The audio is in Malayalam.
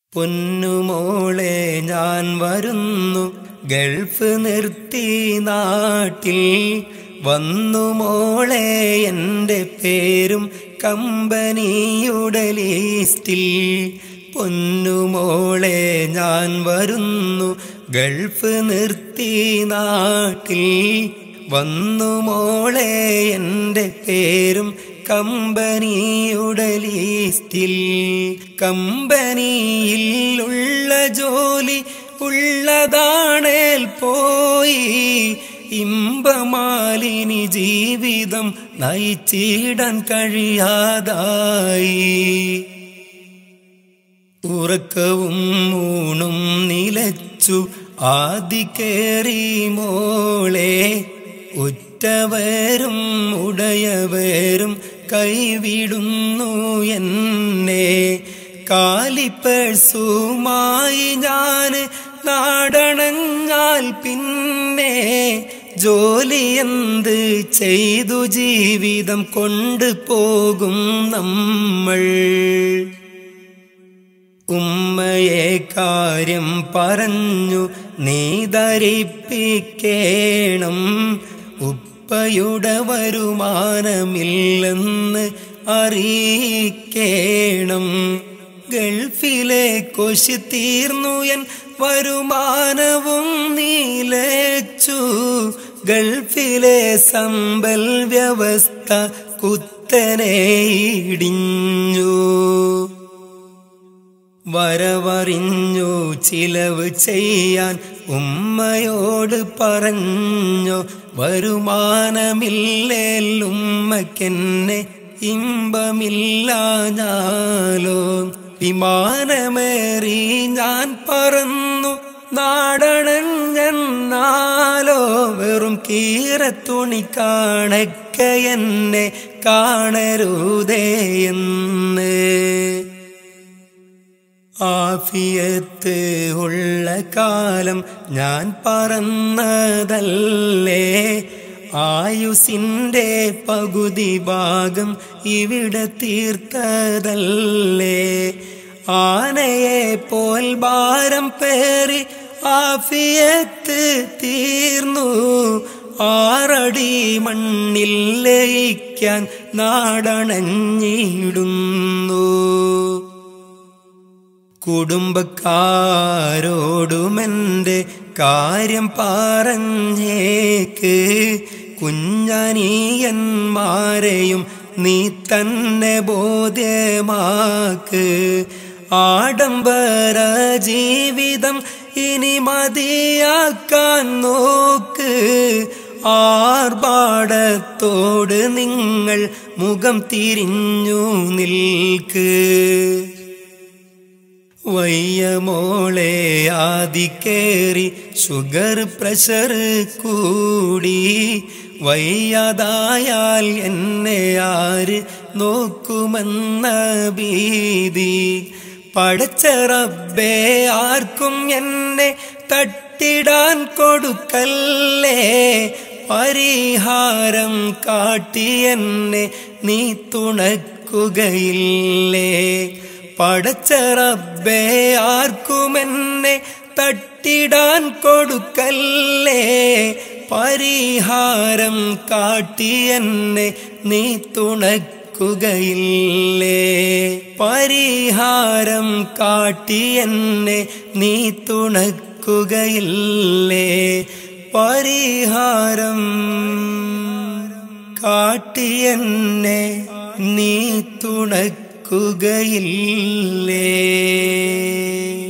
പൊന്നുമോളെ ഞാൻ വരുന്നു ഗൾഫ് നിർത്തി നാട്ടിൽ വന്നു മോളെ എൻ്റെ പേരും കമ്പനിയുടെ ലിസ്റ്റിൽ പൊന്നുമോളെ ഞാൻ വരുന്നു ഗൾഫ് നിർത്തി നാട്ടിൽ വന്നു മോളെ എൻ്റെ പേരും കമ്പനിയുടെ ലിസ്റ്റിൽ കമ്പനിയിൽ ഉള്ള ജോലി ഉള്ളതാണേൽ പോയി ഇമ്പമാലിനി ജീവിതം നയിച്ചിടാൻ കഴിയാതായി ഉറക്കവും ഊണും നിലച്ചു ആദി കേറി മോളെ ഉറ്റവരും ഉടയവരും കൈവിടുന്നു എന്നെ കാലിപ്പേഴ്സുമായി ഞാന് നാടണങ്ങാൽ പിന്നെ ജോലി എന്ത് ചെയ്തു ജീവിതം കൊണ്ടുപോകും നമ്മൾ ഉമ്മയെ കാര്യം പറഞ്ഞു നീ ധരിപ്പിക്കേണം ഉപ്പയുടെ വരുമാനമില്ലെന്ന് അറിയിക്കേണം ഗൾഫിലെ കൊശി തീർന്നു എൻ വരുമാനവും നീലച്ചു ഗൾഫിലെ സമ്പൽ വ്യവസ്ഥ കുത്തനെ ഇടിഞ്ഞു വരവറിഞ്ഞു ചിലവ് ചെയ്യാൻ ഉമ്മയോട് പറഞ്ഞു വരുമാനമില്ലേലുമ്മക്കെന്നെ ഇമ്പമില്ലാഞ്ഞാലോ വിമാനമേറി ഞാൻ പറന്നു നാടണഞ്ഞെന്നാലോ വെറും കീറത്തുണി കാണക്ക എന്നെ കാണരുതേ എന്ന് ആഫിയത്ത് ഉള്ള കാലം ഞാൻ പറന്നതല്ലേ ആയുസിൻ്റെ പകുതി ഭാഗം ഇവിടെ തീർത്തതല്ലേ ആനയെ പോൽ ഭാരം പേറി ആഫിയത്ത് തീർന്നു ആറടി മണ്ണിൽ ലയിക്കാൻ നാടണഞ്ഞിടുന്നു കുടുംബക്കാരോടുമെൻ്റെ കാര്യം പറഞ്ഞേക്ക് കുഞ്ഞനീയന്മാരെയും നീ തന്നെ ബോധ്യമാക്ക് ആഡംബര ജീവിതം ഇനി മതിയാക്കാൻ നോക്ക് ആർഭാടത്തോട് നിങ്ങൾ മുഖം തിരിഞ്ഞു നിൽക്ക് വയ്യ മോളെ ആദിക്കേറി ഷുഗർ പ്രഷർ കൂടി വയ്യാതായാൽ എന്നെ ആര് നോക്കുമെന്ന ഭീതി പടച്ച റബ്ബേ ആർക്കും എന്നെ തട്ടിടാൻ കൊടുക്കല്ലേ പരിഹാരം കാട്ടി എന്നെ നീ തുണക്കുകയില്ലേ പടച്ച റബ്ബേ ആർക്കുമെന്നെ തട്ടിടാൻ കൊടുക്കല്ലേ പരിഹാരം കാട്ടി എന്നെ നീ തുണക്കുകയില്ലേ പരിഹാരം കാട്ടി എന്നെ നീ തുണക്കുകയില്ലേ പരിഹാരം കാട്ടി എന്നെ നീ തുണക്കുകയില്ലേ